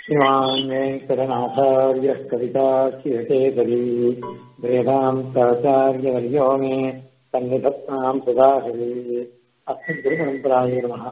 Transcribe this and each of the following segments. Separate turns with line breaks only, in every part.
श्रीमान् वेङ्कटनाथार्यः कविताचिरकेसरी वेदान्ताचार्यवर्यो मे सन्निधत्ताम् सुधाहरी अस्मिन् திருப்பரம்பராய நமः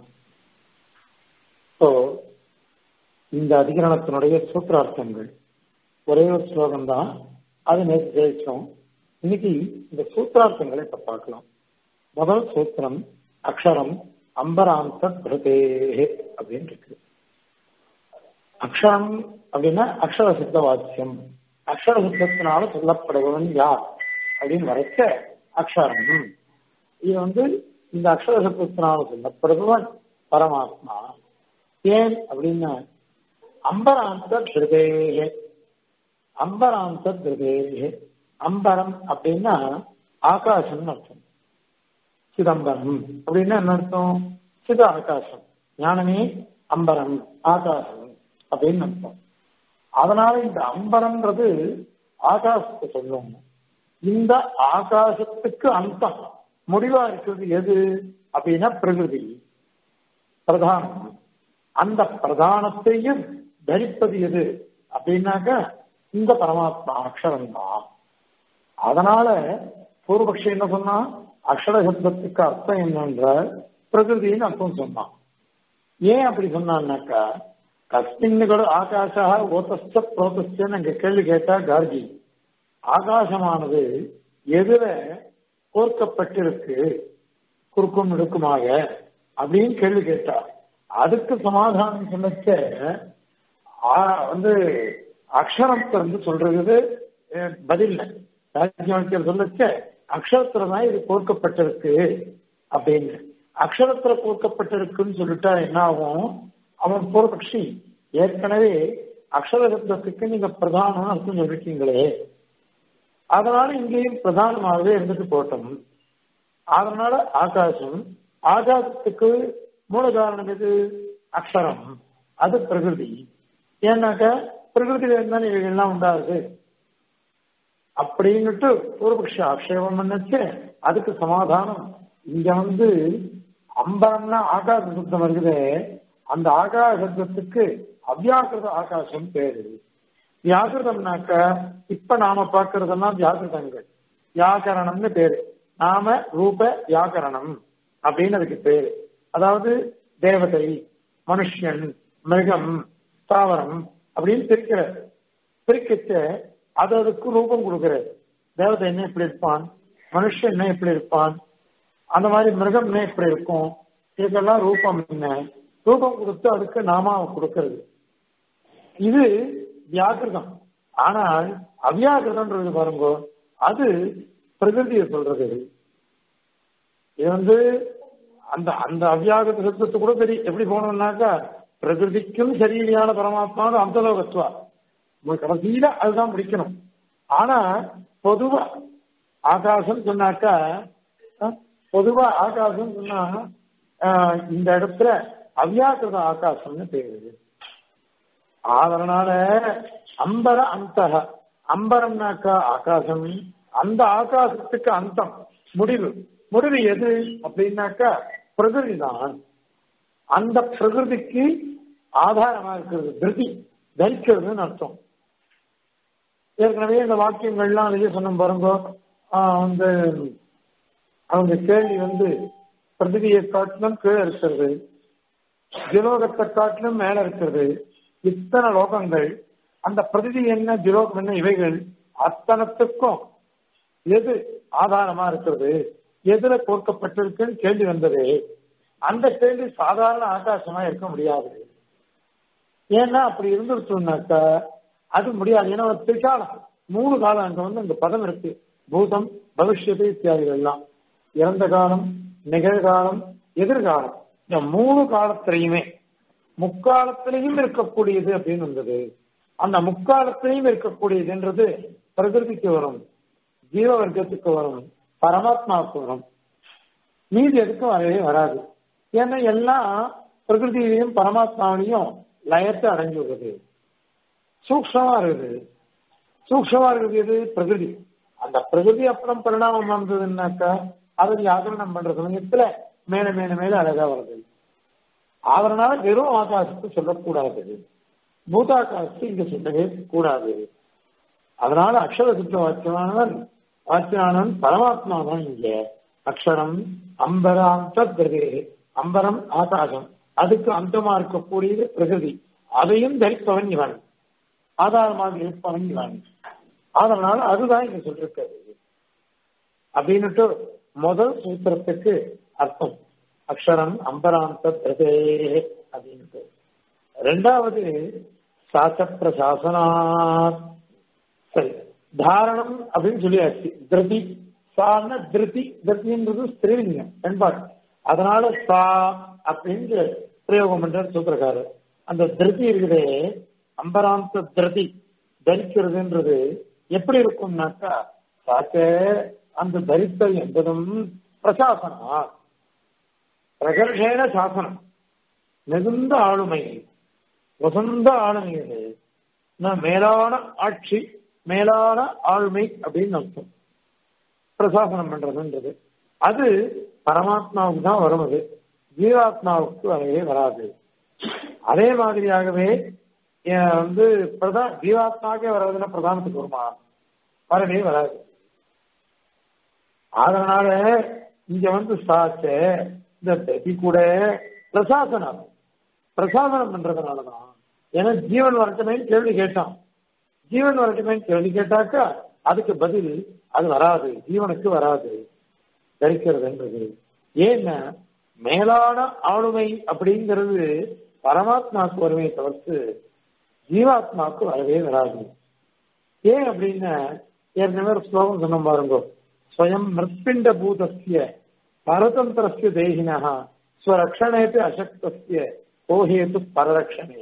ஸோ இந்த அதிகரணத்தினுடைய சூத்திரார்த்தங்கள் ஒரே ஒரு ஸ்லோகம் தான் அது நேற்று ஜெயிச்சோம் இன்னைக்கு இந்த சூத்திரார்த்தங்களை இப்ப பார்க்கலாம் முதல் சூத்திரம் அக்ஷரம் அம்பராந்த கிருதேஹே அப்படின்னு இருக்கு அக்ஷரம் அப்படின்னா அக்ஷர சித்த வாக்கியம் அக்ஷர சித்தத்தினால சொல்லப்படுபவன் யார் அப்படின்னு வரைக்க அக்ஷரம் இது வந்து இந்த அக்ஷர சித்தத்தினால சொல்லப்படுபவன் பரமாத்மா ஏன் அப்படின்னா அம்பராந்த திருதேகே அம்பராந்த திருதேகே அம்பரம் அப்படின்னா ஆகாசம்னு அர்த்தம் சிதம்பரம் அப்படின்னா என்ன அர்த்தம் சித ஆகாசம் ஞானமே அம்பரம் ஆகாசம் அப்படின்னு அர்த்தம் அதனால இந்த அம்பரம்ன்றது ஆகாசத்தை சொல்லுவாங்க இந்த ஆகாசத்துக்கு அந்தம் முடிவா இருக்கிறது எது அப்படின்னா பிரகிருதி பிரதானம் அந்த பிரதானத்தையும் தரிப்பது எது அப்படின்னாக்க இந்த பரமாத்மா அக்ஷரம் தான் அதனால பூர்வபக்ஷம் என்ன சொன்னா அக்ஷர சப்தத்துக்கு அர்த்தம் என்னன்ற பிரகிருதின்னு அர்த்தம் சொன்னான் ஏன் அப்படி சொன்னான்னாக்கா கஸ்மின்னுகள் ஆகாஷா ஓத்தஸ்த புரோத்தஸ்தன்னு அங்க கேள்வி கேட்டா கார்கி ஆகாசமானது எதுல கோர்க்கப்பட்டிருக்கு குறுக்கும் நெடுக்குமாக அப்படின்னு கேள்வி கேட்டா அதுக்கு சமாதானம் சொல்லச்ச வந்து அக்ஷரத்தை வந்து சொல்றது பதில் ராஜ்யவாக்கியம் சொல்லச்ச அக்ஷரத்துல தான் இது கோர்க்கப்பட்டிருக்கு அப்படின்னு அக்ஷரத்துல கோர்க்கப்பட்டிருக்குன்னு சொல்லிட்டா என்ன ஆகும் அவன் பூர்வபக்ஷி ஏற்கனவே அக்ஷர சப்தத்துக்கு நீங்க பிரதானம் அர்த்தம் சொல்லிருக்கீங்களே அதனால இங்கேயும் பிரதானமாகவே இருந்துட்டு போட்டோம் அதனால ஆகாசம் ஆகாசத்துக்கு மூல காரணம் எது அக்ஷரம் அது பிரகிருதி ஏன்னாக்கா பிரகிருதியில இருந்தாலும் இவைகள்லாம் உண்டாகுது அப்படின்னுட்டு பூர்வபக்ஷ ஆக்ஷேபம் பண்ணுச்சு அதுக்கு சமாதானம் இங்க வந்து அம்பரம்னா ஆகாச சுத்தம் இருக்குது அந்த ஆகாசத்துக்கு அவ்யாக்கிருத ஆகாசம் பேரு வியாகிருதம்னாக்க இப்ப நாம பாக்குறதெல்லாம் வியாகிருதங்கள் வியாகரணம்னு பேரு நாம ரூப வியாகரணம் அப்படின்னு அதுக்கு பேரு அதாவது தேவதை மனுஷன் மிருகம் தாவரம் அப்படின்னு பிரிக்கிறார் பிரிக்கச்ச அது அதுக்கு ரூபம் கொடுக்கிறார் தேவதை என்ன எப்படி இருப்பான் மனுஷன் என்ன எப்படி இருப்பான் அந்த மாதிரி மிருகம் என்ன எப்படி இருக்கும் இதுக்கெல்லாம் ரூபம் என்ன ரூபம் கொடுத்து அதுக்கு நாம கொடுக்கிறது இது வியாகிருதம் ஆனால் அவ்யாகிருதம்ன்றது பாருங்க அது பிரகிருதியை சொல்றது இது வந்து அந்த அந்த அவ்யாகிருத சத்தத்தை கூட சரி எப்படி போனோம்னாக்கா பிரகிருதிக்கும் சரீரியான பரமாத்மாவும் அந்தலோகத்துவா கடைசியில அதுதான் பிடிக்கணும் ஆனா பொதுவா ஆகாசம் சொன்னாக்கா பொதுவா ஆகாசம் சொன்னா இந்த இடத்துல அவ்யாக்கிருத ஆகாசம்னு பேரு அதனால அம்பர அந்த அம்பரம்னாக்கா ஆகாசம் அந்த ஆகாசத்துக்கு அந்தம் முடிவு முடிவு எது அப்படின்னாக்கா பிரகிருதி தான் அந்த பிரகிருதிக்கு ஆதாரமா இருக்கிறது திருதி தரிக்கிறதுன்னு அர்த்தம் ஏற்கனவே இந்த வாக்கியங்கள்லாம் அதிக சொன்ன பாருங்க வந்து அவங்க கேள்வி வந்து பிரதிவியை காட்டிலும் கீழே இருக்கிறது ஜிலோகத்தை காட்டிலும் மேல இருக்கிறது இத்தனை லோகங்கள் அந்த பிரதிதி என்ன ஜிலோகம் என்ன இவைகள் அத்தனத்துக்கும் எது ஆதாரமா இருக்கிறது எதுல கோர்க்கப்பட்டிருக்குன்னு கேள்வி வந்தது அந்த கேள்வி சாதாரண ஆகாசமா இருக்க முடியாது ஏன்னா அப்படி இருந்துருச்சுனாக்கா அது முடியாது ஏன்னா ஒரு திரிகாலம் மூணு காலம் அங்க வந்து அந்த பதம் இருக்கு பூதம் பவிஷ்யத்து இத்தியாதிகள் எல்லாம் இறந்த காலம் நிகழ்காலம் எதிர்காலம் இந்த மூணு காலத்திலையுமே முக்காலத்திலையும் இருக்கக்கூடியது அப்படின்னு வந்தது அந்த முக்காலத்திலையும் இருக்கக்கூடியதுன்றது பிரகிருதிக்கு வரும் ஜீவ வர்க்கத்துக்கு வரும் பரமாத்மாவுக்கு வரும் மீதி எதுக்கும் வரவே வராது ஏன்னா எல்லாம் பிரகிருதியிலையும் பரமாத்மாவிலையும் லயத்தை அடைஞ்சு விடுறது சூக்ஷமா இருக்குது சூக்ஷமா இருக்குது எது பிரகிருதி அந்த பிரகிருதி அப்புறம் பரிணாமம் வந்ததுன்னாக்கா அதை வியாகரணம் பண்ற சமயத்துல மேல மேல மேல அழகா வருது அதனால வெறும் ஆகாசத்தை சொல்லக்கூடாது பூதாகாசத்தை இங்க சொல்லவே கூடாது அதனால அக்ஷர சுத்த வாக்கியமானவன் வாக்கியானவன் பரமாத்மா தான் இங்க அக்ஷரம் அம்பராந்த பிரதே அம்பரம் ஆகாசம் அதுக்கு அந்தமா இருக்கக்கூடியது பிரகிருதி அதையும் தரிப்பவன் இவன் ஆதாரமாக இருப்பவன் இவன் அதனால அதுதான் இங்க சொல்லிருக்கிறது அப்படின்னுட்டு முதல் சூத்திரத்துக்கு அர்த்தம் அக்ஷரம் அம்பராந்த பிரதே அப்படின்ட்டு ரெண்டாவது சாச பிரசாசனா சரி தாரணம் அப்படின்னு சொல்லியாச்சு திருதி சான திருதி திருதின்றது ஸ்திரீலிங்கம் பெண்பாடு அதனால சா அப்படின்னு பிரயோகம் பண்ற சூத்திரக்காரர் அந்த திருதி இருக்குதே அம்பராந்த திருதி தரிக்கிறதுன்றது எப்படி இருக்கும்னாக்கா சாக்க அந்த தரித்தல் என்பதும் பிரசாசனா பிரகர்ஷேன சாசனம் மிகுந்த ஆளுமை வசந்த ஆளுமை அது நான் மேலான ஆட்சி மேலான ஆளுமை அப்படின்னு அர்த்தம் பிரசாசனம் பண்றதுன்றது அது பரமாத்மாவுக்கு தான் வரும் அது ஜீவாத்மாவுக்கு வரவே வராது அதே மாதிரியாகவே வந்து பிரதான் ஜீவாத்மாக்கே வர்றதுன்னா பிரதானத்துக்கு வருமா வரவே வராது அதனால இங்க வந்து சாச்ச இந்த பிரதி கூட பிரசாசனம் பிரசாதனம் பண்றதுனாலதான் ஏன்னா ஜீவன் வரட்டுமே கேள்வி கேட்டான் ஜீவன் வரட்டுமே கேள்வி கேட்டாக்கா அதுக்கு பதில் அது வராது ஜீவனுக்கு வராது தரிக்கிறதுன்றது ஏன்னா மேலான ஆளுமை அப்படிங்கிறது பரமாத்மாவுக்கு வருமே தவிர்த்து ஜீவாத்மாவுக்கு வரவே வராது ஏன் அப்படின்னா ஏற்கனவே ஒரு ஸ்லோகம் சொன்ன பாருங்க ஸ்வயம் மிருத்பிண்ட பூதஸ்ய பரதந்திரஸ்ய தேகினா ஸ்வரக்ஷணேத்து அசக்தஸ்ய கோஹேத்து பரரக்ஷணே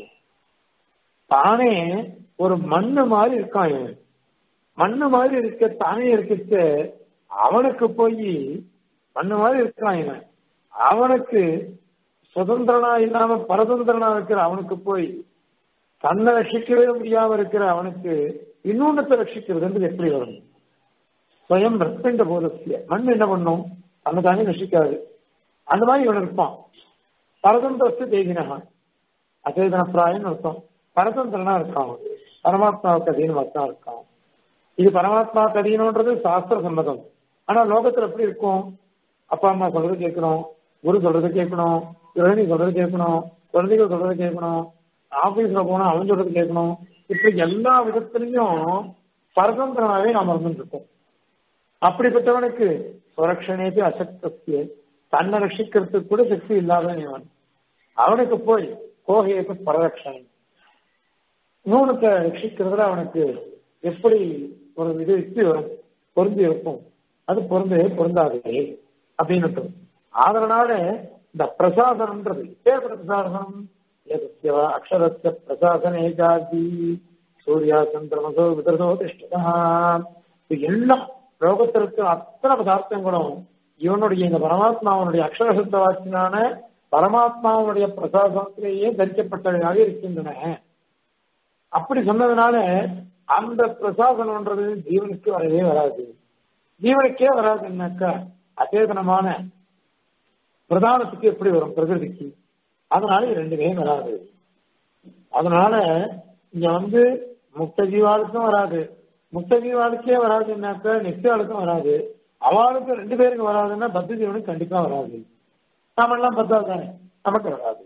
தானே ஒரு மண்ணு மாதிரி இருக்கான் இவன் மண்ணு மாதிரி இருக்க தானே இருக்கிட்டு அவனுக்கு போய் மண்ணு மாதிரி இருக்கான் இவன் அவனுக்கு சுதந்திரனா இல்லாம பரதந்திரனா இருக்கிற அவனுக்கு போய் தன்னை ரட்சிக்கவே முடியாம இருக்கிற அவனுக்கு இன்னொன்னத்தை ரட்சிக்கிறதுன்றது எப்படி வரும் ஸ்வயம் ரத்தண்ட போதத்திய மண் என்ன பண்ணும் தன்னை தானே ரசிக்காது அந்த மாதிரி இவன் இருப்பான் பரதந்திரத்து தேகினகா அச்சேதன பிராயம் அர்த்தம் பரதந்திரனா இருக்கான் பரமாத்மாவுக்கு அதீனமா தான் இருக்கான் இது பரமாத்மாவுக்கு அதீனம்ன்றது சாஸ்திர சம்மதம் ஆனா லோகத்துல எப்படி இருக்கும் அப்பா அம்மா சொல்றது கேட்கணும் குரு சொல்றது கேட்கணும் கிரகணி சொல்றது கேட்கணும் குழந்தைகள் சொல்றது கேட்கணும் ஆபீஸ்ல போனா அவன் சொல்றது கேட்கணும் இப்படி எல்லா விதத்திலையும் பரதந்திரனாவே நாம் இருந்துட்டு இருக்கோம் அப்படிப்பட்டவனுக்கு சுரக்ஷனேது அசக்திய தன்னை ரட்சிக்கிறதுக்கு கூட சக்தி இல்லாதவன் அவனுக்கு போய் கோகையத்து பரரட்சணை நூனத்தை ரட்சிக்கிறதுல அவனுக்கு எப்படி ஒரு இது யுக்தி வரும் பொருந்தி இருக்கும் அது பொருந்தவே பொருந்தாது அப்படின்னு அதனால இந்த பிரசாசனம்ன்றது ஏற்பட்ட பிரசாசனம் ஏதஸ்ய அக்ஷரஸ்ய பிரசாசன ஏகாதி சூர்யா சந்திரமசோ விதரசோ திஷ்டதா இது எல்லாம் லோகத்திற்கு அத்தனை பதார்த்தங்களும் இவனுடைய இந்த பரமாத்மாவனுடைய அக்ஷரசத்த வாக்கினான பரமாத்மாவனுடைய பிரசாசனத்திலேயே தரிக்கப்பட்டவையாக இருக்கின்றன அப்படி சொன்னதுனால அந்த பிரசாசனம்ன்றது ஜீவனுக்கு வரவே வராது ஜீவனுக்கே வராதுன்னாக்கா அச்சேதனமான பிரதானத்துக்கு எப்படி வரும் பிரகிருதிக்கு அதனால இது ரெண்டுமே வராது அதனால இங்க வந்து முக்த ஜீவாளுக்கும் வராது முக்த ஜீவாளுக்கே வராதுன்னாக்கா நித்தியாளுக்கும் வராது அவளுக்கு ரெண்டு பேருக்கு வராதுன்னா பத்து ஜீவனுக்கு கண்டிப்பா வராது நாம எல்லாம் பத்தா தானே நமக்கு வராது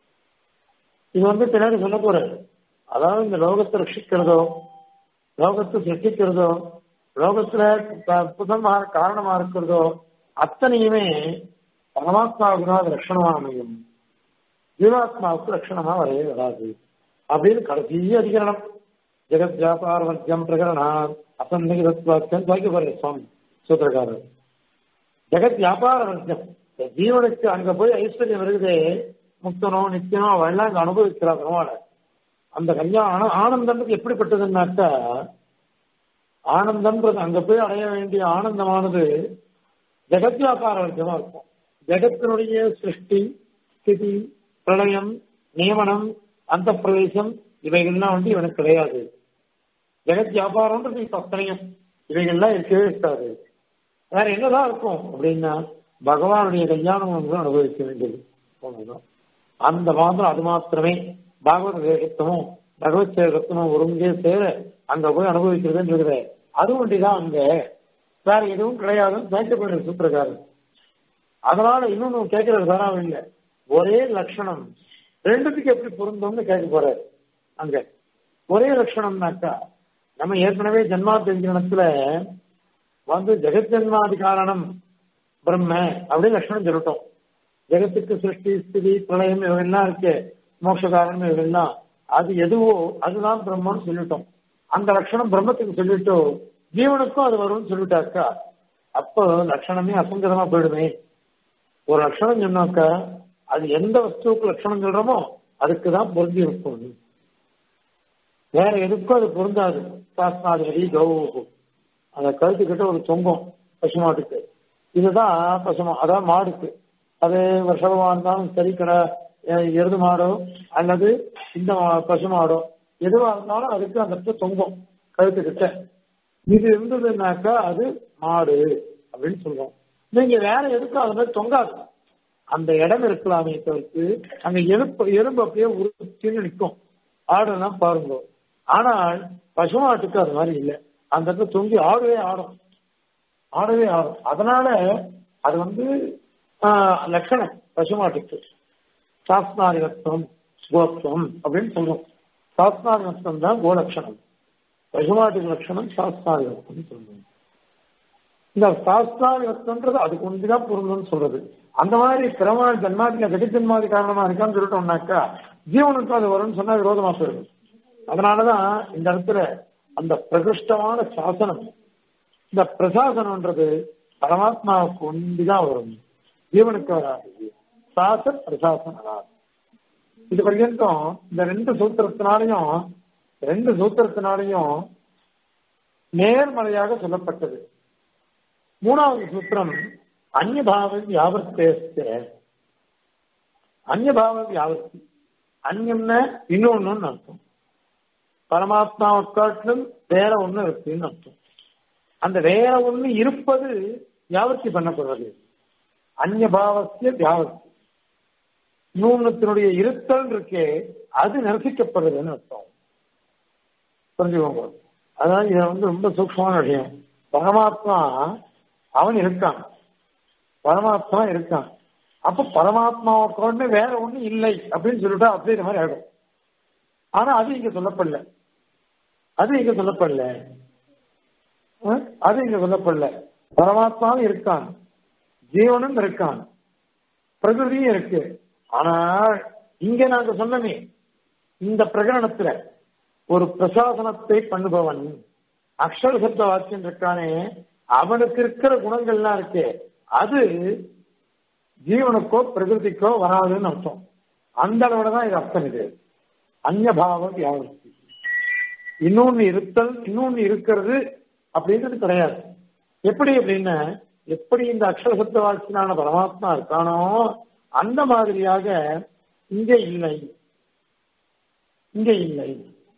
இது வந்து பின்னாடி சொல்ல போறாரு அதாவது இந்த லோகத்தை ரட்சிக்கிறதோ லோகத்தை சிருஷ்டிக்கிறதோ லோகத்துல புதமாக காரணமா இருக்கிறதோ அத்தனையுமே பரமாத்மாவுக்கு தான் அது லட்சணமா அமையும் ஜீவாத்மாவுக்கு லட்சணமா வரவே வராது அப்படின்னு கடைசி அதிகரணம் ஜெகத் வியாபார வர்க்கம் பிரகரணம் அசன்னிகிதத்வாக்கியம் துவைக்க போற சுவாமி சூத்திரக்காரர் ஜெகத் வியாபார வர்க்கம் ஜீவனுக்கு அங்க போய் ஐஸ்வர்யம் இருக்குது முக்தனோ நித்தியனோ அவெல்லாம் அங்க அனுபவிக்கிறா பெருமாளை அந்த கல்யாணம் ஆனந்தம்ன்றது எப்படிப்பட்டதுன்னாக்கா ஆனந்தம்ன்றது அங்க போய் அடைய வேண்டிய ஆனந்தமானது ஜெகத் வியாபார வர்க்கமா இருக்கும் ஜெகத்தினுடைய சிருஷ்டி ஸ்திதி பிரளயம் நியமனம் அந்த பிரவேசம் இவைகள்லாம் வந்து இவனுக்கு கிடையாது ஜெகத் வியாபாரம்ன்றது இப்ப அத்தனையும் இவைகள்லாம் இருக்கவே இருக்காது வேற என்னதான் இருக்கும் அப்படின்னா பகவானுடைய கல்யாணம் வந்து அனுபவிக்க வேண்டியது அந்த மாத்திரம் அது மாத்திரமே பாகவத தேசத்தமும் பகவத் சேகத்துவம் ஒருங்கே சேர அங்க போய் அனுபவிக்கிறதுன்னு இருக்குது அது ஒண்டிதான் அங்க வேற எதுவும் கிடையாதுன்னு சாய்க்கப்படுற சூத்திரக்காரர் அதனால இன்னொன்னு கேட்கறது வராம இல்லை ஒரே லட்சணம் ரெண்டுத்துக்கு எப்படி பொருந்தோம்னு கேட்க போறாரு அங்க ஒரே லட்சணம்னாக்கா நம்ம ஏற்கனவே ஜென்மாத்தியத்துல வந்து ஜெகஜன்மாதி காரணம் பிரம்ம அப்படின்னு லட்சணம் சொல்லிட்டோம் ஜெகத்துக்கு சிருஷ்டி ஸ்திதி பிரளயம் இவையெல்லாம் இருக்கு மோட்ச காரணம் இவையெல்லாம் அது எதுவோ அதுதான் பிரம்மன்னு சொல்லிட்டோம் அந்த லட்சணம் பிரம்மத்துக்கு சொல்லிட்டு ஜீவனுக்கும் அது வரும்னு சொல்லிட்டாக்கா அப்போ லட்சணமே அசங்கதமா போயிடுமே ஒரு லட்சணம் சொன்னாக்கா அது எந்த வஸ்துவுக்கு லட்சணம் சொல்றோமோ அதுக்கு தான் பொருந்தி இருக்கும் வேற எதுக்கும் அது பொருந்தாது சாஸ்திராதிபதி கௌ அந்த கழுத்துக்கிட்ட ஒரு தொங்கும் பசுமாட்டுக்கு இதுதான் பசுமா அதான் மாடுக்கு அது வருஷமா இருந்தாலும் சரி கடை எருது மாடோ அல்லது இந்த பசு மாடோ எதுவா இருந்தாலும் அதுக்கு அந்த இடத்துல தொங்கும் கழுத்துக்கிட்ட இது இருந்ததுனாக்கா அது மாடு அப்படின்னு சொல்றோம் நீங்க வேற எதுக்கும் அது மாதிரி தொங்காது அந்த இடம் இருக்கலாமே தவிர்த்து அங்க எலும்பு எலும்பு அப்படியே உறுத்தின்னு நிற்கும் ஆடுனா பாருங்க ஆனால் பசுமாட்டுக்கு அது மாதிரி இல்லை அந்த இடத்துல தொங்கி ஆடவே ஆடும் ஆடவே ஆடும் அதனால அது வந்து லட்சணம் பசுமாட்டுக்கு சாஸ்திராதிகத்துவம் கோத்துவம் அப்படின்னு சொல்றோம் சாஸ்திராதிகத்துவம் தான் கோலட்சணம் பசுமாட்டுக்கு லட்சணம் சாஸ்திராதிகத்துவம் சொல்றோம் இந்த சாஸ்திராதிகத்துவன்றது அதுக்கு ஒன்றுதான் பொருந்தும்னு சொல்றது அந்த மாதிரி பிரமாண ஜன்மாதில கடிஜன்மாதி காரணமா இருக்கான்னு சொல்லிட்டோம்னாக்கா ஜீவனுக்கு அது வரும்னு சொன்னா விரோதமா போயிடும் அதனாலதான் இந்த இடத்துல அந்த பிரகிருஷ்டமான சாசனம் இந்த பிரசாசனம்ன்றது பரமாத்மாவுக்கு ஒன்றுதான் வரும் ஜீவனுக்கு வராது சாச பிரசாசனம் வராது இது பர்யந்தம் இந்த ரெண்டு சூத்திரத்தினாலையும் ரெண்டு சூத்திரத்தினாலையும் நேர்மறையாக சொல்லப்பட்டது மூணாவது சூத்திரம் அந்நியபாவ வியாபர்த்தேஸ்த அந்நியபாவ வியாபர்த்தி அந்யம்னா இன்னொன்னு அர்த்தம் பரமாத்மாவை காட்டிலும் வேற ஒண்ணு இருக்குன்னு அர்த்தம் அந்த வேற ஒண்ணு இருப்பது வியாபர்த்தி பண்ணப்படுறது அந்நியபாவசிய வியாபர்த்தி இன்னொன்னத்தினுடைய இருத்தல் இருக்கே அது நிரசிக்கப்படுறதுன்னு அர்த்தம் புரிஞ்சுக்கோங்க அதான் இது வந்து ரொம்ப சூக்ஷமான விஷயம் பரமாத்மா அவன் இருக்கான் பரமாத்மா இருக்கான் அப்ப பரமாத்மாவை கொண்டு வேற ஒண்ணு இல்லை அப்படின்னு சொல்லிட்டா அப்படிங்கிற மாதிரி ஆகும் ஆனா அது இங்க சொல்லப்படல அது இங்க சொல்லப்படல அது இங்க சொல்லப்படல பரமாத்மாவும் இருக்கான் ஜீவனும் இருக்கான் பிரகிருதியும் இருக்கு ஆனால் இங்க நாங்க சொன்னமே இந்த பிரகரணத்துல ஒரு பிரசாசனத்தை பண்ணுபவன் அக்ஷர சப்த வாக்கியம் இருக்கானே அவனுக்கு இருக்கிற குணங்கள்லாம் இருக்கு அது ஜீவனுக்கோ பிரகிருதிக்கோ வராதுன்னு அர்த்தம் அந்த அளவுல தான் இது அர்த்தம் இது அந்நபாவ வியாபர்த்தி இன்னொன்னு இருத்தல் இன்னொன்னு இருக்கிறது அப்படின்றது கிடையாது எப்படி அப்படின்னா எப்படி இந்த அக்ஷர சப்த வாக்கியனான பரமாத்மா இருக்கானோ அந்த மாதிரியாக இங்க இல்லை இங்க இல்லை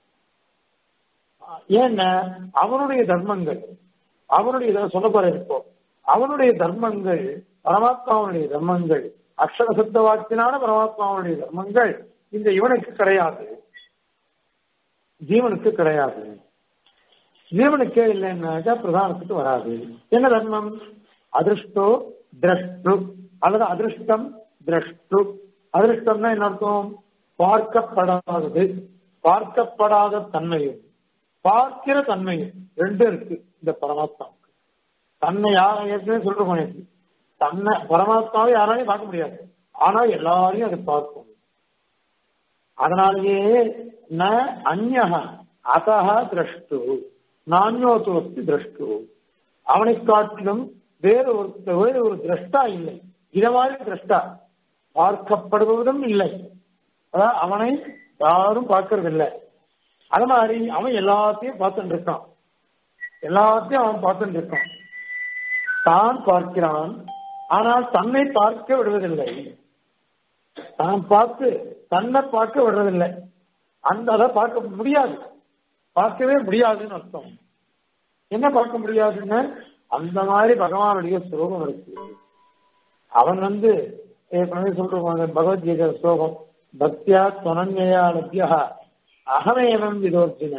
ஏன்னா அவனுடைய தர்மங்கள் அவனுடைய சொல்ல போற இப்போ அவனுடைய தர்மங்கள் பரமாத்மாவுடைய தர்மங்கள் அக்ஷர சப்த வாக்கியனான பரமாத்மாவுடைய தர்மங்கள் இந்த இவனுக்கு கிடையாது ஜீவனுக்கு கிடையாது ஜீவனுக்கே இல்லைன்னாக்கா பிரதானத்துக்கு வராது என்ன தர்மம் அதிருஷ்டோ திரஷ்டு அல்லது அதிருஷ்டம் திரஷ்டு அதிருஷ்டம்னா என்ன அர்த்தம் பார்க்கப்படாதது பார்க்கப்படாத தன்மையும் பார்க்கிற தன்மையும் ரெண்டு இருக்கு இந்த பரமாத்மாவுக்கு தன்னை யார் ஏற்கனவே சொல்றோம் எனக்கு தன்னை பரமாத்மாவை யாராலையும் பார்க்க முடியாது ஆனா எல்லாரையும் அதை பார்க்கும் அதனாலேயே ந அந்யக அத்தகா திரஷ்டு நான்யோத்துவஸ்தி திரஷ்டு அவனை காட்டிலும் வேறு ஒரு வேறு ஒரு திரஷ்டா இல்லை இத மாதிரி திரஷ்டா பார்க்கப்படுவதும் இல்லை அதாவது அவனை யாரும் பார்க்கறது இல்லை அது மாதிரி அவன் எல்லாத்தையும் பார்த்துட்டு இருக்கான் எல்லாத்தையும் அவன் பார்த்துட்டு இருக்கான் தான் பார்க்கிறான் ஆனால் தன்னை பார்க்க விடுவதில்லை தான் பார்த்து தன்னை பார்க்க விடுறதில்லை அந்த அதை பார்க்க முடியாது பார்க்கவே முடியாதுன்னு அர்த்தம் என்ன பார்க்க முடியாதுன்னு அந்த மாதிரி பகவானுடைய ஸ்லோகம் இருக்கு அவன் வந்து ஏற்கனவே சொல்றாங்க பகவத்கீதை ஸ்லோகம் பக்தியா துணன்யா லப்யா அகமேவம் விதோர்ஜின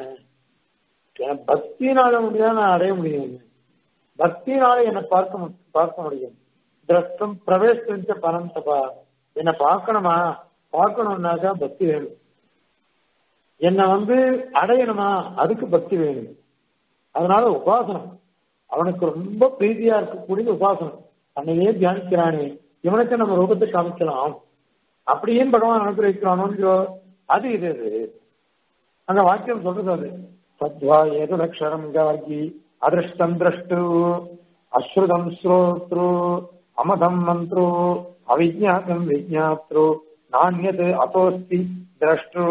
பக்தினால முடியாது நான் அடைய முடியும் பக்தினால என்னை பார்க்க மு- பார்க்க முடியும் திரஷ்டம் பிரவேசிச்ச பரந்தபா என்னை பார்க்கணுமா பார்க்கணும்னாக்கா பக்தி வேணும் என்னை வந்து அடையணுமா அதுக்கு பக்தி வேணும் அதனால உபாசனம் அவனுக்கு ரொம்ப பிரீதியா இருக்கக்கூடிய உபாசனம் தன்னையே தியானிக்கிறானே இவனுக்கு நம்ம ரூபத்தை காமிக்கலாம் அப்படியே பகவான் அனுகிரகிக்கிறானோ அது இது இது அந்த வாக்கியம் சொல்றது அது சத்வா ஏதலக்ஷரம் கார்கி அதிருஷ்டம் திரஷ்டு அஸ்ருதம் ஸ்ரோத்ரு அமதம் மந்த்ரு அவிஜாத்தம் விஜாத்ரு நாண்யது அதோஸ்தி திரஷ்டு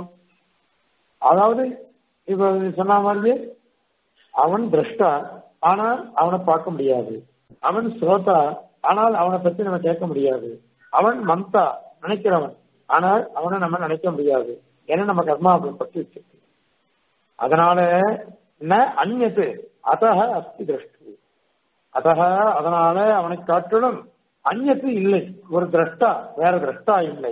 அதாவது இப்ப சொன்ன மாதிரி அவன் திரஷ்டா ஆனால் அவனை பார்க்க முடியாது அவன் ஸ்ரோதா ஆனால் அவனை பத்தி நம்ம கேட்க முடியாது அவன் மந்தா நினைக்கிறவன் ஆனால் அவனை நம்ம நினைக்க முடியாது ஏன்னா நம்ம கர்மா அவனை பற்றி வச்சிருக்கு அதனால ந அந்நது அதக அஸ்தி திரஷ்டு அதக அதனால அவனை காட்டிலும் அந்நத்து இல்லை ஒரு திரஷ்டா வேற திரஷ்டா இல்லை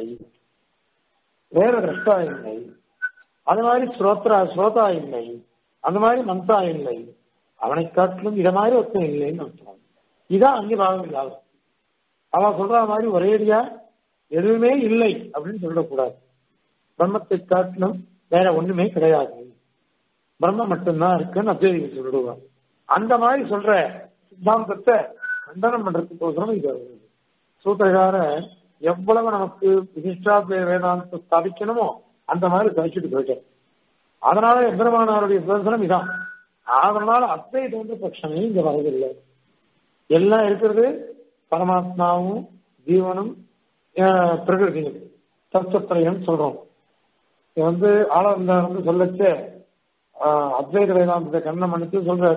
வேற திரஷ்டா இல்லை அது மாதிரி ஸ்ரோத்ரா ஸ்ரோதா இல்லை அந்த மாதிரி மந்தா இல்லை அவனை காட்டிலும் இத மாதிரி ஒருத்தன் இல்லைன்னு அர்த்தம் இதான் அங்கே பாகம் இல்லாத அவன் சொல்ற மாதிரி ஒரேடியா எதுவுமே இல்லை அப்படின்னு சொல்லக்கூடாது பிரம்மத்தை காட்டிலும் வேற ஒண்ணுமே கிடையாது பிரம்மம் மட்டும்தான் இருக்குன்னு அத்வைதிகள் சொல்லிடுவார் அந்த மாதிரி சொல்ற சித்தாந்தத்தை கண்டனம் பண்றதுக்கோசரம் இது வருது சூத்திரகார எவ்வளவு நமக்கு விசிஷ்டா வேதாந்தத்தை ஸ்தாபிக்கணுமோ அந்த மாதிரி கழிச்சுட்டு போயிட்டார் அதனால எம்பெருமானாருடைய சுதந்திரம் இதான் அதனால அத்வைதம் பட்சமே இங்க வரதில்லை எல்லாம் இருக்கிறது பரமாத்மாவும் ஜீவனும் அஹ், பிரகிருதியும் தத்துவத்திரையும் சொல்றோம் இது வந்து ஆளவந்த வந்து சொல்லச்ச அத்வைத வேதாந்தத்தை கண்ணம் பண்ணிட்டு சொல்ற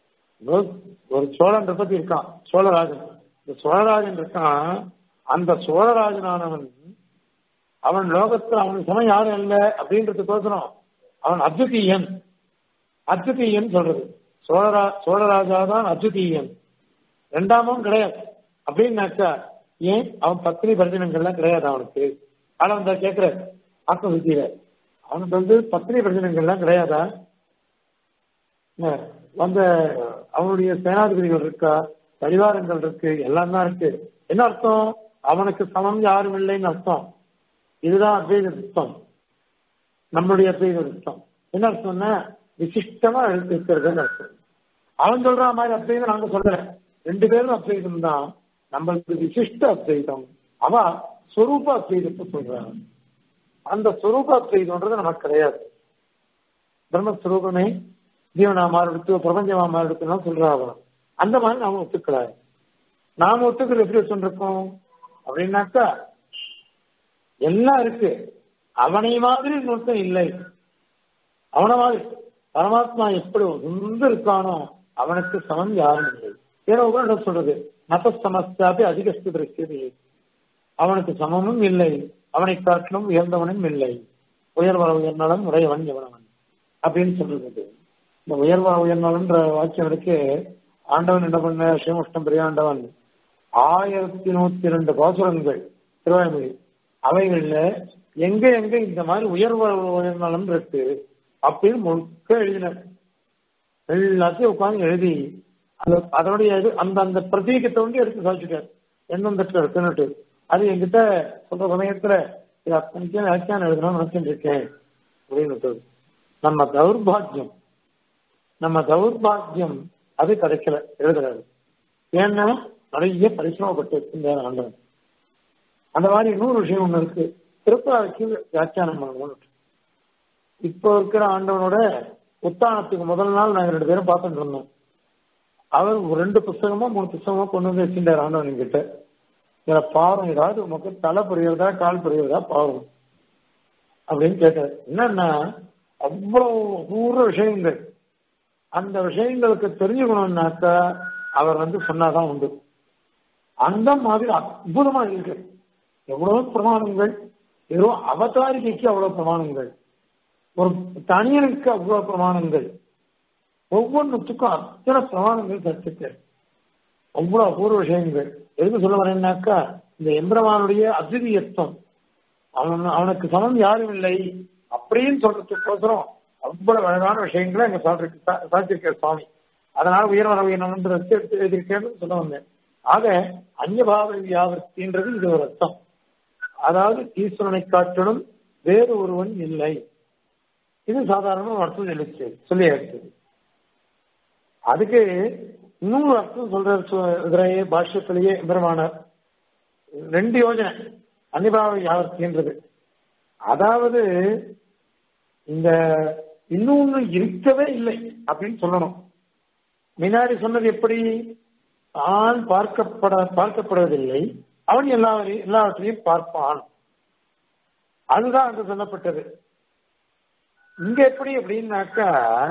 ஒரு சோழன் பத்தி இருக்கான் சோழராஜன் இந்த சோழராஜன் இருக்கான் அந்த சோழராஜனானவன் அவன் லோகத்துல அவனுக்கு சமம் யாரும் இல்லை அப்படின்றதுக்கோசரம் அவன் அத்விதீயன் அத்விதீயன் சொல்றது சோழரா சோழராஜா தான் அத்விதீயன் ரெண்டாமும் கிடையாது அப்படின்னாக்கா ஏன் அவன் பத்தினி பிரச்சனைகள்லாம் கிடையாது அவனுக்கு ஆனா அந்த கேட்கிற ஆத்ம வித்தியில அவனுக்கு வந்து பத்தினி பிரச்சனைகள்லாம் கிடையாதா என்ன, வந்த அவனுடைய சேனாதிபதிகள் இருக்கா பரிவாரங்கள் இருக்கு எல்லாம் தான் இருக்கு என்ன அர்த்தம் அவனுக்கு சமம் யாரும் இல்லைன்னு அர்த்தம் இதுதான் அத்வைத அர்த்தம் நம்மளுடைய அத்வைத அர்த்தம் என்ன அர்த்தம்னா விசிஷ்டமா எழுத்து இருக்கிறதுன்னு அர்த்தம் அவன் சொல்ற மாதிரி அத்வைதம் நாங்க சொல்லல ரெண்டு பேரும் அத்வைதம் தான் நம்மளுக்கு விசிஷ்ட அத்வைதம் அவ சொரூப அத்வைதத்தை சொல்றான் அந்த சொரூப அத்வைதம்ன்றது நமக்கு கிடையாது பிரம்மஸ்வரூபமே ஜீவனா மாறெடுத்து பிரபஞ்சமா மாறெடுத்துலாம் சொல்றா அவன் அந்த மாதிரி நாம ஒத்துக்கல நாம ஒத்துக்கிறது எப்படி சொல்லிருக்கோம் அப்படின்னாக்கா எல்லாம் இருக்கு அவனை மாதிரி இன்னொருத்தன் இல்லை அவன மாதிரி பரமாத்மா எப்படி உந்து இருக்கானோ அவனுக்கு சமம் யாரும் இல்லை ஏன்னா உபனிடம் சொல்றது நத சமஸ்தாபி அதிகஸ்து திருஷ்டி அவனுக்கு சமமும் இல்லை அவனை காட்டிலும் உயர்ந்தவனும் இல்லை உயர்வர உயர்நலம் உடையவன் எவனவன் அப்படின்னு சொல்றது இந்த உயர்வர உயர்நலன்ற வாக்கியம் இருக்கு ஆண்டவன் என்ன பண்ண ஸ்ரீமுஷ்ணம் பெரியாண்டவன் ஆயிரத்தி நூத்தி ரெண்டு பாசுரங்கள் திருவாய்மொழி அவைகள்ல எங்க எங்க இந்த மாதிரி உயர்வர உயர்நலம் இருக்கு அப்படின்னு முழுக்க எழுதினார் எல்லாத்தையும் உட்கார்ந்து எழுதி அந்த அதனுடைய இது அந்த அந்த பிரதீகத்தை வந்து எடுத்து சாதிச்சுட்டார் எந்தெந்த இருக்குன்னுட்டு அது என்கிட்ட சொல்ற சமயத்துல இது அத்தனைக்கும் வியாக்கியானம் எழுதணும்னு நினைச்சுட்டு இருக்கேன் அப்படின்னு நம்ம தௌர்பாகியம் நம்ம தௌர்பாகியம் அது கிடைக்கல எழுதுறாரு ஏன்னா நிறைய பரிசிரமப்பட்டு இந்த ஆண்டவன் அந்த மாதிரி இன்னொரு விஷயம் ஒண்ணு இருக்கு திருப்பாவைக்கு வியாக்கியானம் பண்ணணும் இப்போ இருக்கிற ஆண்டவனோட உத்தானத்துக்கு முதல் நாள் நாங்க ரெண்டு பேரும் பார்த்துட்டு இருந்தோம் அவர் ஒரு ரெண்டு புஸ்தகமோ மூணு புஸ்தகமோ கொண்டு வந்து வச்சுட்டார் ஆண்டவன் கிட்ட இதுல பாவம் ஏதாவது உமக்கு தலை புரியுறதா கால் புரியுறதா பாவம் அப்படின்னு கேட்டார் என்னன்னா அவ்வளவு நூறு விஷயங்கள் அந்த விஷயங்களுக்கு தெரிஞ்சுக்கணும்னாக்கா அவர் வந்து சொன்னாதான் உண்டு அந்த மாதிரி அற்புதமா இருக்கு எவ்வளவு பிரமாணங்கள் வெறும் அவதாரிகைக்கு அவ்வளவு பிரமாணங்கள் ஒரு தனியனுக்கு அவ்வளவு பிரமாணங்கள் ஒவ்வொன்றுத்துக்கும் அத்தனை பிரமாணங்கள் கற்றுக்க அவ்வளவு அபூர்வ விஷயங்கள் எதுக்கு சொல்ல வரேன்னாக்கா இந்த எம்பிரமானுடைய அத்விதீயத்துவம் அவன் அவனுக்கு சமம் யாரும் இல்லை அப்படின்னு சொல்றதுக்கோசரம் அவ்வளவு அழகான விஷயங்களை அங்க சொல்றதுக்கு சாதிச்சிருக்க சுவாமி அதனால உயர்வர உயர்ந்து எடுத்து எழுதியிருக்கேன்னு சொல்ல வந்தேன் ஆக அந்நியபாவ வியாபத்தின்றது இது ஒரு அர்த்தம் அதாவது ஈஸ்வரனை காட்டிலும் வேறு ஒருவன் இல்லை இது சாதாரண அர்த்தம் சொல்லிச்சு சொல்லி எடுத்தது அதுக்கு இன்னொரு அர்த்தம் சொல்ற பாஷ்யத்திலேயே பெருமானார் ரெண்டு யோஜனை அன்னிபாவ யாவர்த்தின்றது அதாவது இந்த இன்னொன்னு இருக்கவே இல்லை அப்படின்னு சொல்லணும் முன்னாடி சொன்னது எப்படி தான் பார்க்கப்பட பார்க்கப்படுவதில்லை அவன் எல்லாவரையும் எல்லாவற்றையும் பார்ப்பான் அதுதான் அங்கு சொல்லப்பட்டது இங்க எப்படி அப்படின்னாக்கா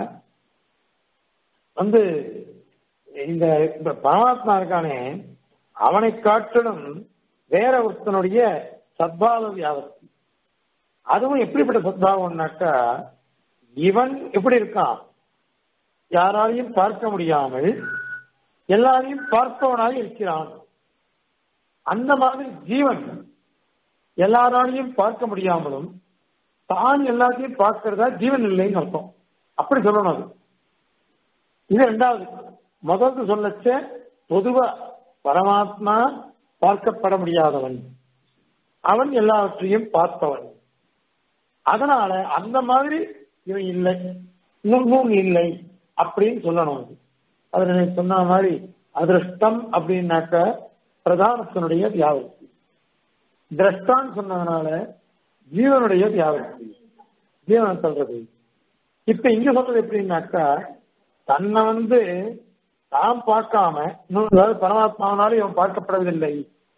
வந்து இந்த இந்த பரமாத்மா இருக்கானே அவனை காட்டிலும் வேற ஒருத்தனுடைய சத்பாவ வியாபத்தி அதுவும் எப்படிப்பட்ட சத்பாவம்னாக்கா இவன் எப்படி இருக்கான் யாராலையும் பார்க்க முடியாமல் எல்லாரையும் பார்ப்பவனாக இருக்கிறான் அந்த மாதிரி ஜீவன் எல்லாராலையும் பார்க்க முடியாமலும் தான் எல்லாத்தையும் பார்க்கிறதா ஜீவன் இல்லைன்னு அர்த்தம் அப்படி சொல்லணும் அது இது ரெண்டாவது முதல்ல சொல்லச்ச பொதுவா பரமாத்மா பார்க்கப்பட முடியாதவன் அவன் எல்லாவற்றையும் பார்ப்பவன் அதனால அந்த மாதிரி இவன் இல்லை இன்னமும் இல்லை அப்படின்னு சொல்லணும் அது அதுல நீ சொன்ன மாதிரி அதிருஷ்டம் அப்படின்னாக்க பிரதானத்தினுடைய வியாபத்தி திரஷ்டான்னு சொன்னதுனால ஜீவனுடைய வியாபத்தி ஜீவன் சொல்றது இப்ப இங்க சொல்றது எப்படின்னாக்கா தன்னை வந்து தான் பார்க்காம இன்னொரு பரமாத்மாவனால இவன் பார்க்கப்படவில்லை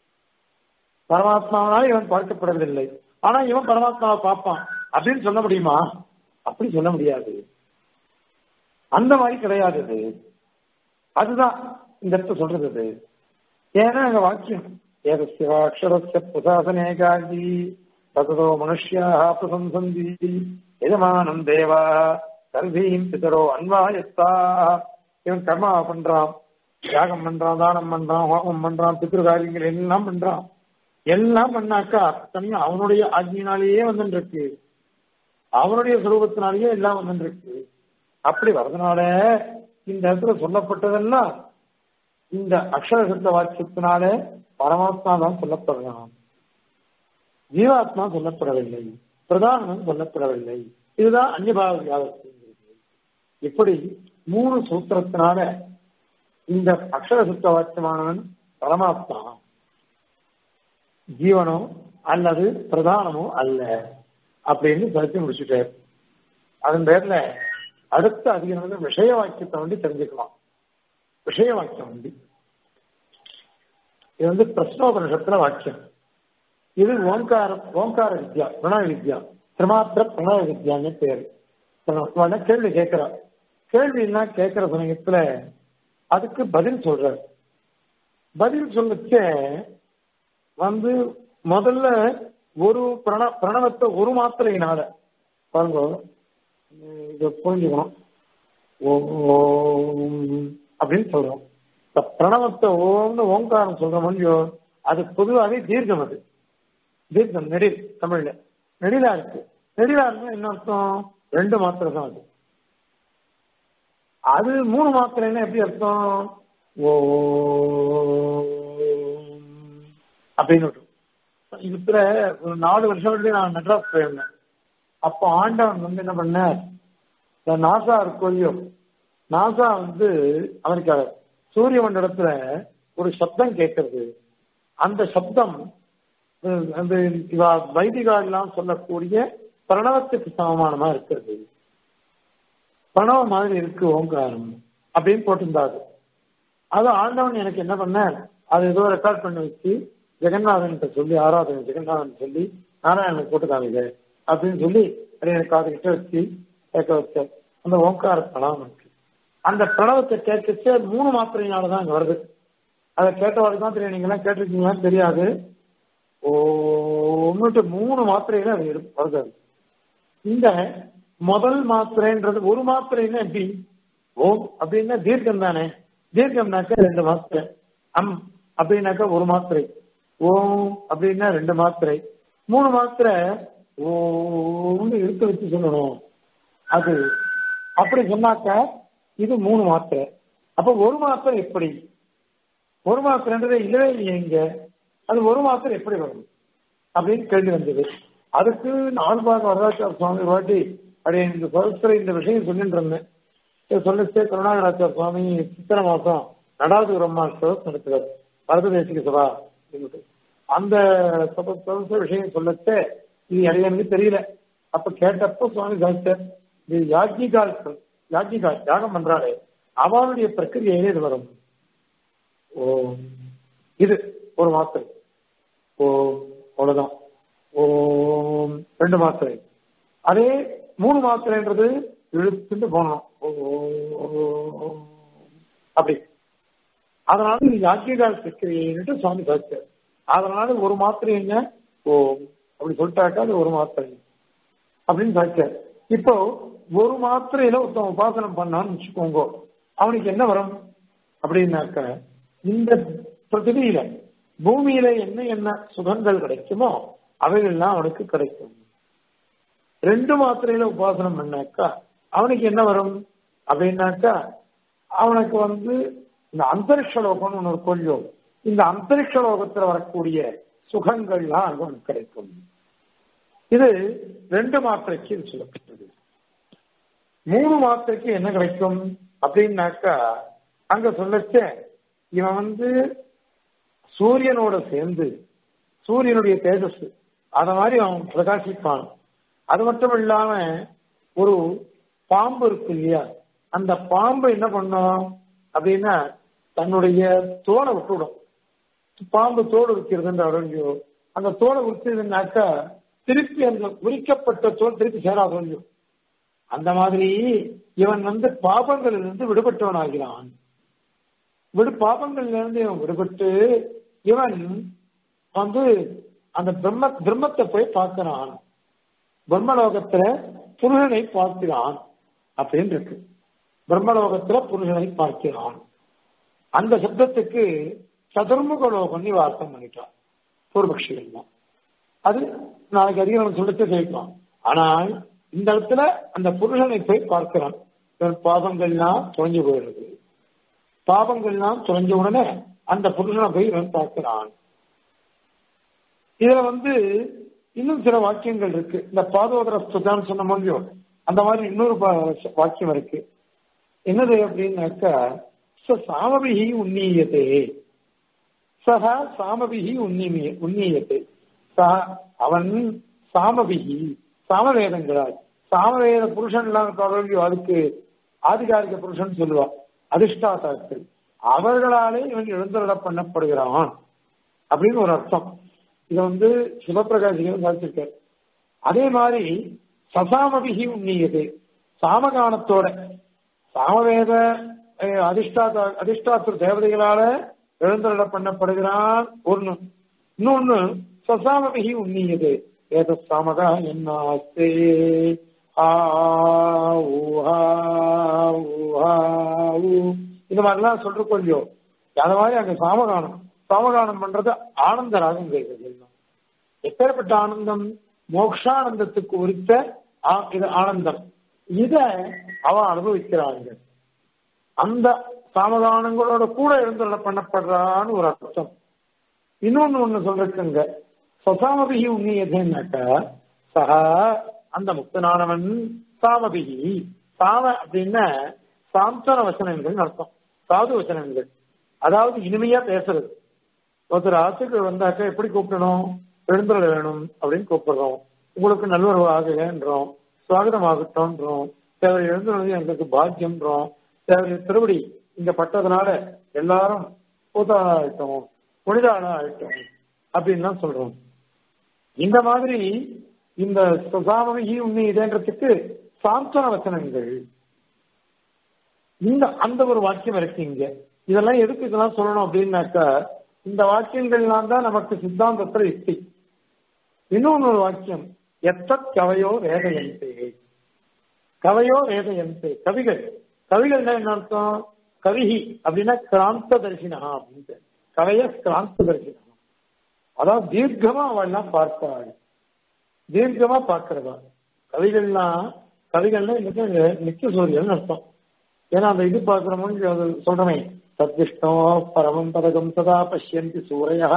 பரமாத்மாவனால இவன் பார்க்கப்படவில்லை ஆனா இவன் பரமாத்மாவை பார்ப்பான் அப்படின்னு சொல்ல முடியுமா அப்படி சொல்ல முடியாது அந்த மாதிரி கிடையாது அது அதுதான் இந்த இடத்துல சொல்றது அது ஏன்னா அங்க வாக்கியம் ஏகசிவா அக்ஷரஸ்ய பிரசாசனேகாகி ததோ மனுஷ்யாக பிரசம்சந்தி எஜமானம் தேவா கல்வியும் பிதரோ அன்வாயத்தா இவன் கர்மா பண்றான் தியாகம் பண்றான் தானம் பண்றான் ஹோமம் பண்றான் பித்ரு காரியங்கள் எல்லாம் பண்றான் எல்லாம் பண்ணாக்கா அத்தனையும் அவனுடைய ஆஜினாலேயே வந்துருக்கு அவனுடைய சுரூபத்தினாலேயே எல்லாம் வந்துருக்கு அப்படி வரதுனால இந்த இடத்துல சொல்லப்பட்டதெல்லாம் இந்த அக்ஷர சப்த வாக்கியத்தினால பரமாத்மா தான் சொல்லப்படுறான் ஜீவாத்மா சொல்லப்படவில்லை பிரதானம் சொல்லப்படவில்லை இதுதான் அந்நிபாவ வியாபத்தி இப்படி மூணு சூத்திரத்தினால இந்த அக்ஷர சுத்த வாக்கியமானவன் பரமாத்மா ஜீவனோ அல்லது பிரதானமோ அல்ல அப்படின்னு படிச்சு முடிச்சுட்டார் அதன் பேர்ல அடுத்த அதிகம் விஷய வாக்கியத்தை வந்து தெரிஞ்சுக்கலாம் விஷய வாக்கியம் வந்து இது வந்து பிரஸ்னோபனிஷத்துல வாக்கியம் இது ஓங்கார ஓங்கார வித்யா பிரணவ வித்யா திரிமாத்திர பிரணவ வித்யான்னு பேரு கேள்வி கேட்கிறா கேள்வி என்ன கேட்கிற சமயத்துல அதுக்கு பதில் சொல்ற பதில் சொல்லச்ச வந்து முதல்ல ஒரு பிரண பிரணவத்தை ஒரு மாத்திரையினால பாருங்க இதை புரிஞ்சுக்கணும் ஓம் அப்படின்னு சொல்றோம் இந்த பிரணவத்தை ஓம்னு ஓங்காரம் சொல்ற முடியும் அது பொதுவாகவே தீர்க்கம் அது தீர்க்கம் நெடில் தமிழ்ல நெடிலா இருக்கு நெடிலா இருந்தா என்ன அர்த்தம் ரெண்டு மாத்திரை தான் அது அது மூணு மாத்திரைன்னா எப்படி அர்த்தம் ஓ அப்படின்னு இதுல ஒரு நாலு வருஷம் வரைக்கும் நான் மெட்ராஸ் போயிருந்தேன் அப்போ ஆண்டவன் வந்து என்ன பண்ண இந்த நாசா இருக்கும் இல்லையோ நாசா வந்து அமெரிக்கால சூரிய மண்டலத்துல ஒரு சப்தம் கேட்கறது அந்த சப்தம் அந்த வைதிகாலாம் சொல்லக்கூடிய பிரணவத்துக்கு சமமானமா இருக்கிறது பிரணவம் மாதிரி இருக்கு ஓங்காரம் அப்படின்னு போட்டிருந்தாரு அது ஆண்டவன் எனக்கு என்ன பண்ண அது ஏதோ ரெக்கார்ட் பண்ணி வச்சு ஜெகநாதன் சொல்லி ஆராதனை ஜெகநாதன் சொல்லி நாராயணனுக்கு போட்டு காமிக்க அப்படின்னு சொல்லி அதை எனக்கு காது கிட்ட வச்சு கேட்க வச்ச அந்த ஓங்கார பிரணவம் இருக்கு அந்த பிரணவத்தை கேட்கச்சு அது மூணு மாத்திரையினாலதான் அங்க வருது அதை கேட்டவாறு தான் தெரியும் நீங்க எல்லாம் கேட்டிருக்கீங்களான்னு தெரியாது ஓ ஒன்னுட்டு மூணு மாத்திரையில அது வருது அது இந்த முதல் மாத்திரைன்றது ஒரு மாத்திரைன்னா எப்படி ஓம் அப்படின்னா தீர்க்கம் தானே தீர்க்கம்னாக்க ரெண்டு மாத்திரை அம் அப்படின்னாக்கா ஒரு மாத்திரை ஓம் அப்படின்னா ரெண்டு மாத்திரை மூணு மாத்திரை ஓன்னு இழுத்து வச்சு சொல்லணும் அது அப்படி சொன்னாக்க இது மூணு மாத்திரை அப்ப ஒரு மாத்திரை எப்படி ஒரு மாத்திரைன்றது இல்லவே இல்லையே இங்க அது ஒரு மாத்திரை எப்படி வரும் அப்படின்னு கேள்வி வந்தது அதுக்கு நாலு பாக வரதாச்சார சுவாமி வாட்டி அப்படி இந்த சொல்ற இந்த விஷயம் சொல்லிட்டு இருந்தேன் இதை சொல்லிச்சே கருணாகராச்சார சுவாமி சித்திரை மாசம் நடாது பிரம்மாஸ்தவம் நடத்துவார் பரத தேசிக சபா அப்படின்னுட்டு. அந்த சப சொல்ற விஷயம் சொல்லச்சே இது எனக்கு தெரியல அப்ப கேட்டப்ப சுவாமி சாதிச்சார் இது யாஜ்ஞிகால் யாஜ்ஞிகால் யாகம் பண்றாளே அவளுடைய பிரக்கிரியிலே இது வரும் ஓ இது ஒரு மாத்திரை ஓ அவ்வளவுதான் ஓம் ரெண்டு மாத்திரை அதே மூணு மாத்திரைன்றது இழுத்துட்டு போனோம் ஓ, ஓ, ஓ, அப்படி அதனால இது யாக்கியகால் பிரக்கிரியின்ட்டு சுவாமி சாதிச்சார் அதனால ஒரு மாத்திரை என்ன ஓ அப்படி சொல்லிட்டாக்கா அது ஒரு மாத்திரை அப்படின்னு சாதிச்சார் இப்போ ஒரு மாத்திரையில ஒருத்தன் உபாசனம் பண்ணான்னு வச்சுக்கோங்க அவனுக்கு என்ன வரும் அப்படின்னாக்க இந்த பிரதிபியில பூமியில என்ன என்ன சுகங்கள் கிடைக்குமோ அவைகள்லாம் அவனுக்கு கிடைக்கும் ரெண்டு மாத்திரையில உபாசனம் பண்ணாக்கா அவனுக்கு என்ன வரும் அப்படின்னாக்கா அவனுக்கு வந்து இந்த அந்தரிக்ஷ லோகம்னு ஒன்று கொள்ளியோ இந்த அந்தரிக்ஷ லோகத்துல வரக்கூடிய சுகங்கள்லாம் அங்க அவனுக்கு கிடைக்கும் இது ரெண்டு மாத்திரைக்கு இது சொல்லப்பட்டது மூணு மாத்திரைக்கு என்ன கிடைக்கும் அப்படின்னாக்கா அங்க சொல்லச்ச இவன் வந்து சூரியனோட சேர்ந்து சூரியனுடைய தேஜஸ் அத மாதிரி அவன் பிரகாசிப்பான் அது மட்டும் இல்லாம ஒரு பாம்பு இருக்கு இல்லையா அந்த பாம்பு என்ன பண்ணும் அப்படின்னா தன்னுடைய தோலை விட்டுவிடும் பாம்பு தோல் உரிக்கிறதுன்ற அருள்யோ அந்த தோலை உரிச்சதுனாக்கா திருப்பி அந்த உரிக்கப்பட்ட தோல் திருப்பி சேராது அருள்யோ அந்த மாதிரி இவன் வந்து பாபங்களிலிருந்து விடுபட்டவன் ஆகிறான் விடு பாபங்களிலிருந்து இவன் விடுபட்டு இவன் வந்து அந்த பிரம்ம பிரம்மத்தை போய் பார்க்கிறான் பிரம்மலோகத்துல புருஷனை பார்க்கிறான் அப்படின்னு இருக்கு பிரம்மலோகத்துல புருஷனை பார்க்கிறான் அந்த சப்தத்துக்கு சதுர்முக லோகம்னு வார்த்தம் பண்ணிட்டான் பூர்வபக்ஷிகள் தான் அது நாளைக்கு அதிகம் சொல்லத்தை கேட்கலாம் ஆனால் இந்த இடத்துல அந்த புருஷனை போய் பார்க்கிறான் இவன் பாவங்கள்லாம் தொலைஞ்சு போயிடுறது பாவங்கள்லாம் தொலைஞ்ச உடனே அந்த புருஷனை போய் இவன் பார்க்கிறான் இதுல வந்து இன்னும் சில வாக்கியங்கள் இருக்கு இந்த பாதோதர சுதான் சொன்ன முடியும் அந்த மாதிரி இன்னொரு பா- வாக்கியம் இருக்கு என்னது அப்படின்னாக்கா ச சாமபிகி உன்னீயத்தே சக சாமபிகி உன்னிமிய உன்னீயத்தே சக அவன் சாமபிகி சாமவேதங்களால் சாமவேத புருஷன்லாம் தொடர்பு அதுக்கு ஆதிகாரிக புருஷன் சொல்லுவா அதிஷ்டாதாக்கள் அவர்களாலே இவன் எழுந்தருள பண்ணப்படுகிறான் அப்படின்னு ஒரு அர்த்தம் இதை வந்து சிவபிரகாசிகள் சாதிச்சிருக்காரு அதே மாதிரி சசாமபிகி உண்ணியது சாமகானத்தோட சாமவேத அஹ், அதிஷ்டாத அதிஷ்டாத்திர தேவதைகளால எழுந்தருள பண்ணப்படுகிறான் ஒண்ணு இன்னொன்னு சசாமபிகி உண்ணியது ஏத சாமகா என்னாஸ்தே ஆ ஊஹா ஊஹா ஊ இந்த மாதிரிலாம் சொல்றோம் இல்லையோ அந்த மாதிரி அங்க சாமகானம் சாமகானம் பண்றது ஆனந்த ராகம் கேட்கறது எப்பேற்பட்ட ஆனந்தம் மோக்ஷானந்தத்துக்கு உரித்த ஆ- இது ஆனந்தம் இத அவன் அனுபவிக்கிறாங்க அந்த சாமகானங்களோட கூட எழுந்துள்ள பண்ணப்படுறான்னு ஒரு அர்த்தம் இன்னொன்னு ஒண்ணு சொல்றதுங்க சசாமபிகி உண்மையதுன்னாக்கா சகா அந்த முக்தனானவன் சாமபிகி சாம அப்படின்னா சாந்தன வசனங்கள் அர்த்தம் சாது வசனங்கள் அதாவது இனிமையா பேசுறது ஒருத்தர் ஆத்துக்கு வந்தாக்க எப்படி கூப்பிடணும் எழுந்துள்ள வேணும் அப்படின்னு கூப்பிடுறோம் உங்களுக்கு நல்லுறவு ஆகுகன்றோம் சுவாகதம் ஆகட்டும்ன்றோம் தேவை எழுந்துள்ளது எங்களுக்கு பாக்கியம்ன்றோம் தேவை திருவடி இங்க பட்டதுனால எல்லாரும் பூதாளா ஆயிட்டோம் புனிதாளா ஆயிட்டோம் அப்படின்லாம் சொல்றோம் இந்த மாதிரி இந்த சுசாமி உண்மை இதேன்றதுக்கு சாந்தன வசனங்கள் இந்த அந்த ஒரு வாக்கியம் இருக்கு இங்க இதெல்லாம் எதுக்கு இதெல்லாம் சொல்லணும் அப்படின்னாக்கா இந்த வாக்கியங்கள்லாம் தான் நமக்கு சித்தாந்தத்துல யுக்தி இன்னொன்னு ஒரு வாக்கியம் எத்தத் கவையோ வேதயந்தே கவையோ வேதயந்தே கவிகள் கவிகள்னா என்ன அர்த்தம் கவிஹி அப்படின்னா கிராந்த தரிசினா அப்படின்னு கவைய கிராந்த தரிசினா அதாவது தீர்க்கமா அவள்லாம் பார்ப்பாள் தீர்க்கமா பார்க்கிறதா கவிகள்லாம் கவிகள்னா இன்னைக்கு நித்திய சூரியன் அர்த்தம் ஏன்னா அந்த இது பார்க்கிறோம்னு அது சொல்றமே தத்விஷ்ணோ பரமம் பதகம் சதா பஷ்யந்தி சூரையா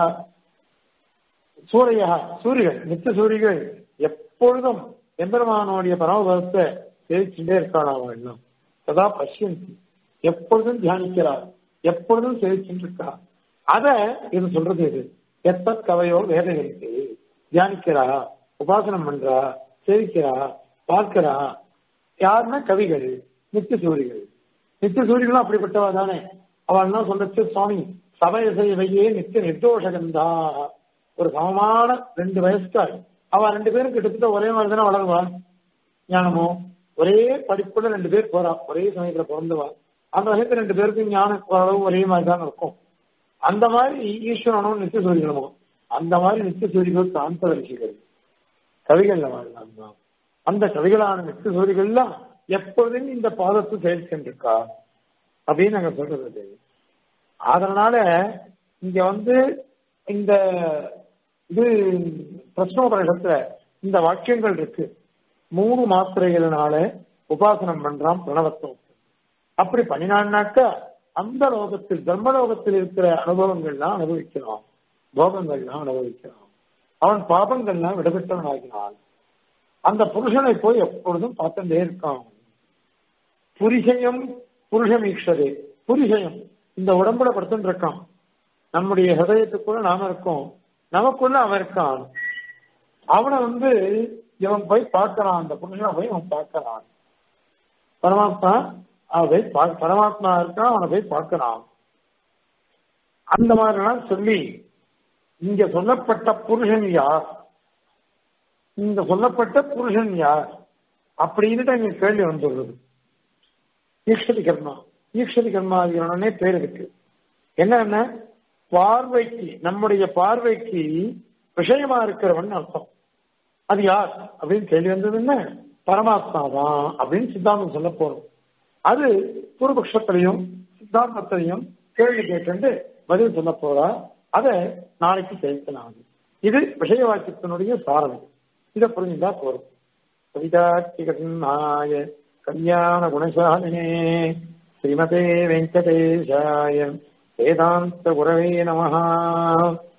சூரையா சூரியன் நித்திய சூரியர்கள் எப்பொழுதும் எம்பெருமானோடைய பரமபதத்தை சேவிச்சுட்டே இருக்காள் அவன் எல்லாம் சதா பஷ்யந்தி எப்பொழுதும் தியானிக்கிறார் எப்பொழுதும் சேவிச்சுட்டு இருக்கா அத இது சொல்றது இது எத்த கவையோ வேதங்களுக்கு தியானிக்கிறா உபாசனம் பண்றா சேவிக்கிறா பார்க்கிறா யாருன்னா கவிகள் நித்திய சூரிகள் நித்திய சூரிகளும் அப்படிப்பட்டவா தானே அவள் என்ன சொல்றச்சு சுவாமி சபையசைவையே நித்திய நிர்தோஷகந்தா ஒரு சமமான ரெண்டு வயசுக்காள் அவ ரெண்டு பேரும் கிட்டத்தட்ட ஒரே மாதிரி தானே வளருவா ஞானமோ ஒரே படிப்புல ரெண்டு பேர் போறா ஒரே சமயத்துல பிறந்தவா அந்த வயசுல ரெண்டு பேருக்கும் ஞானம் ஓரளவு ஒரே மாதிரி தான் இருக்கும் அந்த மாதிரி ஈஸ்வரனும் நித்திய சூரியனுமோ அந்த மாதிரி நித்திய சூரியர்கள் சாந்த ரிஷிகள் கவிகள்ல வாழ்ந்தாங்க அந்த கவிகளான நித்திய சூரியகள்லாம் எப்பொழுதும் இந்த பாதத்தை செயல்கின்றிருக்கா அப்படின்னு நாங்க சொல்றது அதனால இங்க வந்து இந்த இது பிரശ്നோபரிடத்துல இந்த வாக்கியங்கள் இருக்கு மூணு மாத்திரைகளினால உபாசனம் பண்றான் பிரணவத்துவம் அப்படி பண்ணினான்னாக்கா அந்த லோகத்தில் தர்மலோகத்தில் இருக்கிற அனுபவங்கள்லாம் அனுபவிக்கிறான் போகங்கள்லாம் அனுபவிக்கிறான் அவன் பாபங்கள்லாம் விடுபட்டவன் ஆகினான் அந்த புருஷனை போய் எப்பொழுதும் பார்த்துட்டே இருக்கான் புரிஷயம் புருஷமீக்ஷதே புரிஷயம் இந்த உடம்புல படுத்துட்டு இருக்கான் நம்முடைய ஹதயத்துக்குள்ள நாம இருக்கோம் நமக்குள்ள அவன் இருக்கான் அவனை வந்து இவன் போய் பார்க்கறான் அந்த புருஷனை போய் அவன் பார்க்கறான் பரமாத்மா அவனை பரமாத்மா இருக்கான் அவனை போய் பார்க்கறான் அந்த மாதிரிலாம் சொல்லி இங்க சொல்லப்பட்ட புருஷன் யார் இங்க சொல்லப்பட்ட புருஷன் யார் அப்படின்னுட்டு அங்க கேள்வி வந்துள்ளது ஈஸ்வரி கர்மா ஈஸ்வரி கர்மாதிகரணே பேர் இருக்கு என்னன்னா பார்வைக்கு நம்முடைய பார்வைக்கு விஷயமா இருக்கிறவன் அர்த்தம் அது யார் அப்படின்னு கேள்வி வந்தது என்ன பரமாத்மா தான் அப்படின்னு சித்தாந்தம் சொல்ல போறோம் அது பூர்வபக்ஷத்திலையும் சித்தாந்தத்திலையும் கேள்வி கேட்டு பதில் சொல்ல போறா அதை நாளைக்கு சேர்க்கலாம் இது விஷய வாக்கியத்தினுடைய சாரணம் இதை புரிஞ்சுதான் போறோம் கவிதாட்சிகநாய கல்யாண குணசாலினே ஸ்ரீமதே வெங்கடேஷாய வேதாந்த குரவே நமஹா